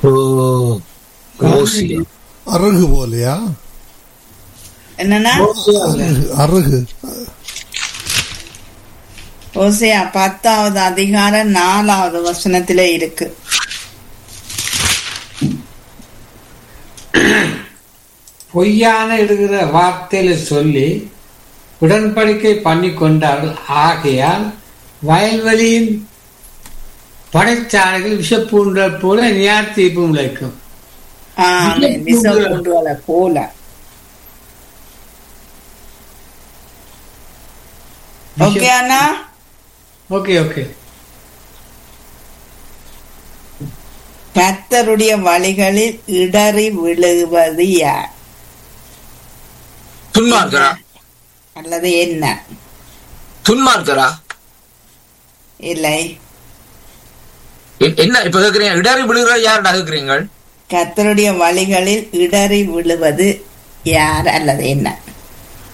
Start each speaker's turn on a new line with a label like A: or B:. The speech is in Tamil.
A: ஓ ஓசியா
B: அருகு போலையா
C: என்னன்னா
B: அருகு அருகு
C: ஓசையா பத்தாவது அதிகாரம் நாலாவது வசனத்திலே இருக்கு
D: பொய்யான இடுகிற வார்த்தையில சொல்லி உடன்படிக்கை பண்ணி கொண்டார்கள் ஆகையால் வயல்வெளியின் படைச்சாலைகள் விஷப்பூண்டல் போல நியார் தீபம் விளைக்கும்
C: ஆமென். விசம் பூண்டுகளை போல ஓகே அண்ணா
D: ஓகே ஓகே
C: கர்த்தருடைய வழிகளில் இடறி விழுவது யார்
A: துன்மார்க்கரா
C: அல்லது என்ன
A: துன்மார்க்கரா
C: இல்லை
A: எ- என்ன இப்ப கேக்குறீங்க இடறி விழுகிற யாருடா கேக்குறீங்க
C: கர்த்தருடைய வழிகளில் இடறி விழுவது யார் அல்லது என்ன